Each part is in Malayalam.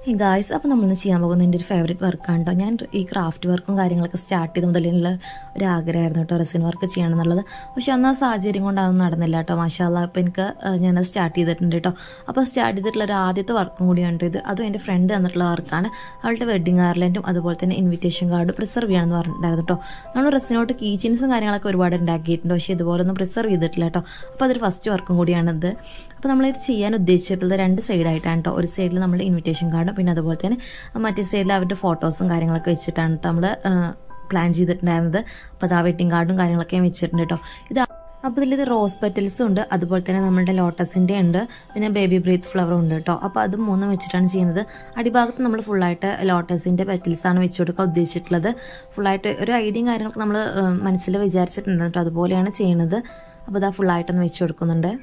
ഗായ്സ് അപ്പോൾ നമ്മളിന്ന് ചെയ്യാൻ പോകുന്ന എൻ്റെ ഒരു ഫേവറേറ്റ് വർക്കാണ് കേട്ടോ ഞാൻ ഈ ക്രാഫ്റ്റ് വർക്കും കാര്യങ്ങളൊക്കെ സ്റ്റാർട്ട് ചെയ്ത് മുതലുള്ള ഒരു ആഗ്രഹമായിരുന്നു കേട്ടോ റെസിൻ വർക്ക് ചെയ്യണം എന്നുള്ളത് പക്ഷെ അന്ന് ആ സാഹചര്യം കൊണ്ട് അതൊന്നും നടന്നില്ല കേട്ടോ മാഷാല്ല അപ്പോൾ എനിക്ക് ഞാനത് സ്റ്റാർട്ട് ചെയ്തിട്ടുണ്ട് കേട്ടോ അപ്പോൾ സ്റ്റാർട്ട് ചെയ്തിട്ടുള്ള ഒരു ആദ്യത്തെ വർക്കും കൂടിയാണ് കേട്ടോ ഇത് അതും എൻ്റെ ഫ്രണ്ട് തന്നിട്ടുള്ള വർക്കാണ് അവളുടെ വെഡിങ് ഗാർലൻഡും അതുപോലെ തന്നെ ഇൻവിറ്റേഷൻ കാർഡ് പ്രിസർവ് ചെയ്യണമെന്ന് പറഞ്ഞിട്ടുണ്ടായിരുന്നു കേട്ടോ നമ്മൾ റെസിനോട്ട് കീച്ചിൻസും കാര്യങ്ങളൊക്കെ ഒരുപാട് ഉണ്ടാക്കിയിട്ടുണ്ട് പക്ഷേ ഇതുപോലെ ഒന്നും പ്രിസർവ് ചെയ്തിട്ടില്ല കേട്ടോ അപ്പോൾ അതൊരു ഫസ്റ്റ് വർക്കും കൂടിയാണിത് അപ്പോൾ നമ്മളിത് ചെയ്യാൻ ഉദ്ദേശിച്ചിട്ടുള്ളത് രണ്ട് സൈഡായിട്ടാണ് കേട്ടോ ഒരു സൈഡിൽ നമ്മൾ ഇൻവിറ്റേഷൻ കാർഡും പിന്നെ അതുപോലെ തന്നെ മറ്റേ സൈഡിൽ അവരുടെ ഫോട്ടോസും കാര്യങ്ങളൊക്കെ വെച്ചിട്ടാണ് നമ്മൾ പ്ലാൻ ചെയ്തിട്ടുണ്ടായിരുന്നത് അപ്പോൾ അത് ആ വെഡിങ് കാർഡും കാര്യങ്ങളൊക്കെ ഞാൻ വെച്ചിട്ടുണ്ട് കേട്ടോ ഇത് അപ്പോൾ ഇതിൽ റോസ് പെറ്റൽസും ഉണ്ട് അതുപോലെ തന്നെ നമ്മുടെ ലോട്ടസിൻ്റെ ഉണ്ട് പിന്നെ ബേബി ബ്രീത്ത് ഫ്ലവറും ഉണ്ട് കേട്ടോ അപ്പോൾ അത് മൂന്നും വെച്ചിട്ടാണ് ചെയ്യുന്നത് അടിഭാഗത്ത് നമ്മൾ ഫുള്ളായിട്ട് ലോട്ടസിൻ്റെ പെറ്റൽസാണ് വെച്ച് കൊടുക്കാൻ ഉദ്ദേശിച്ചിട്ടുള്ളത് ഫുള്ളായിട്ട് ഒരു ഐഡിയയും കാര്യങ്ങളൊക്കെ നമ്മൾ മനസ്സിൽ വിചാരിച്ചിട്ടുണ്ട് കേട്ടോ അതുപോലെയാണ് ചെയ്യുന്നത് അപ്പോൾ ഇതാ ഫുള്ളായിട്ടൊന്ന് വെച്ച് കൊടുക്കുന്നുണ്ട്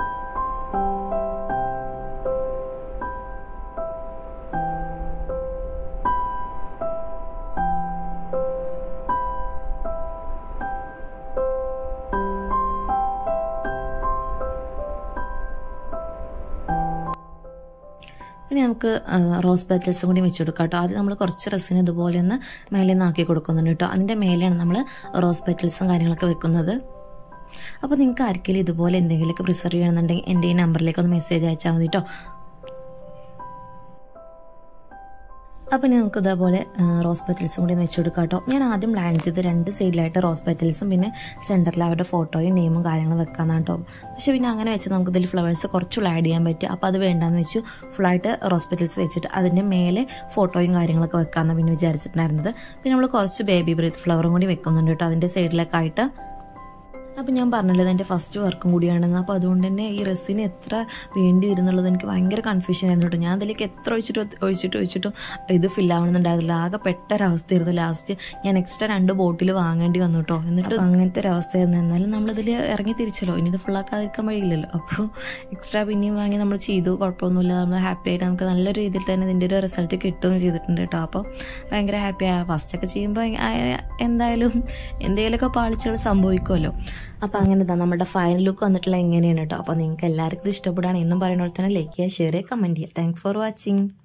പിന്നെ നമുക്ക് റോസ് പെറ്റൽസും കൂടി വെച്ച് കൊടുക്കാം കേട്ടോ ആദ്യം നമ്മൾ കുറച്ച് റസിന് ഇതുപോലെ ഒന്ന് മേലെ നിന്ന് ആക്കി കൊടുക്കുന്നുണ്ട് കേട്ടോ അതിൻ്റെ മേലെയാണ് നമ്മൾ റോസ് പെറ്റൽസും കാര്യങ്ങളൊക്കെ വെക്കുന്നത് അപ്പോൾ നിങ്ങൾക്ക് ആർക്കെങ്കിലും ഇതുപോലെ എന്തെങ്കിലുമൊക്കെ പ്രിസർവ് ചെയ്യണമെന്നുണ്ടെങ്കിൽ എൻ്റെ ഈ നമ്പറിലേക്ക് ഒന്ന് മെസ്സേജ് അയച്ചാൽ മതി കേട്ടോ അപ്പം ഇനി നമുക്ക് ഇതേപോലെ റോസ് പെറ്റൽസും കൂടി വെച്ച് കൊടുക്കാം കേട്ടോ ഞാൻ ആദ്യം പ്ലാൻ ചെയ്ത് രണ്ട് സൈഡിലായിട്ട് റോസ് പെറ്റൽസും പിന്നെ സെൻറ്ററിൽ അവരുടെ ഫോട്ടോയും നെയിമും കാര്യങ്ങളും വെക്കാന്നാണ് കേട്ടോ പക്ഷെ പിന്നെ അങ്ങനെ വെച്ച് നമുക്ക് ഇതിൽ ഫ്ലവേഴ്സ് കുറച്ചുള്ള ആഡ് ചെയ്യാൻ പറ്റും അപ്പോൾ അത് വേണ്ടാന്ന് വെച്ചു ഫുള്ളായിട്ട് റോസ് പെറ്റൽസ് വെച്ചിട്ട് അതിൻ്റെ മേലെ ഫോട്ടോയും കാര്യങ്ങളൊക്കെ വെക്കാമെന്ന് പിന്നെ വിചാരിച്ചിട്ടുണ്ടായിരുന്നത് പിന്നെ നമ്മൾ കുറച്ച് ബേബി ബ്രീത്ത് ഫ്ലവറും കൂടി വെക്കുന്നുണ്ട് കേട്ടോ അതിൻ്റെ സൈഡിലൊക്കെ ആയിട്ട് അപ്പം ഞാൻ പറഞ്ഞല്ലോ എൻ്റെ ഫസ്റ്റ് വർക്കും കൂടിയാണെന്ന് അപ്പോൾ അതുകൊണ്ട് തന്നെ ഈ റെസിന് എത്ര വേണ്ടി വരുന്നുള്ളത് എനിക്ക് ഭയങ്കര കൺഫ്യൂഷൻ ആയിരുന്നു കേട്ടോ ഞാൻ അതിലേക്ക് എത്ര ഒഴിച്ചിട്ട് ഒഴിച്ചിട്ട് ഒഴിച്ചിട്ടും ഇത് ഫില്ലാവണമെന്നുണ്ടായിരുന്നില്ല ആകെ പെട്ടൊരവസ്ഥയായിരുന്നു ലാസ്റ്റ് ഞാൻ എക്സ്ട്രാ രണ്ട് ബോട്ടിൽ വാങ്ങേണ്ടി വന്നു കേട്ടോ എന്നിട്ട് അങ്ങനത്തെ ഒരു അവസ്ഥയായിരുന്നു എന്നാലും നമ്മളിതിൽ ഇറങ്ങി തിരിച്ചല്ലോ ഇനി ഇത് ഫുള്ളാക്കാതിരിക്കാൻ വഴിയില്ലല്ലോ അപ്പോൾ എക്സ്ട്രാ പിന്നെയും വാങ്ങി നമ്മൾ ചെയ്തു കുഴപ്പമൊന്നുമില്ല നമ്മൾ ഹാപ്പി ആയിട്ട് നമുക്ക് നല്ല രീതിയിൽ തന്നെ ഇതിൻ്റെ ഒരു റിസൾട്ട് കിട്ടുകയും ചെയ്തിട്ടുണ്ട് കേട്ടോ അപ്പോൾ ഭയങ്കര ഹാപ്പിയാണ് ഫസ്റ്റൊക്കെ ചെയ്യുമ്പോൾ എന്തായാലും എന്തെങ്കിലുമൊക്കെ പാളിച്ചകൾ സംഭവിക്കുമല്ലോ അപ്പോൾ അങ്ങനെ തന്നെ നമ്മുടെ ഫൈനൽ ലുക്ക് വന്നിട്ടുള്ള എങ്ങനെയാണ് കേട്ടോ അപ്പോൾ നിങ്ങൾക്ക് എല്ലാവർക്കും ഇത് ഇഷ്ടപ്പെടുകയാണ് എന്നും പറയുന്ന പോലെ തന്നെ ലൈക്ക് ചെയ്യുക ഷെയർ ചെയ്യുക കമൻറ്റ് ചെയ്യുക താങ്ക് ഫോർ വാച്ചിങ്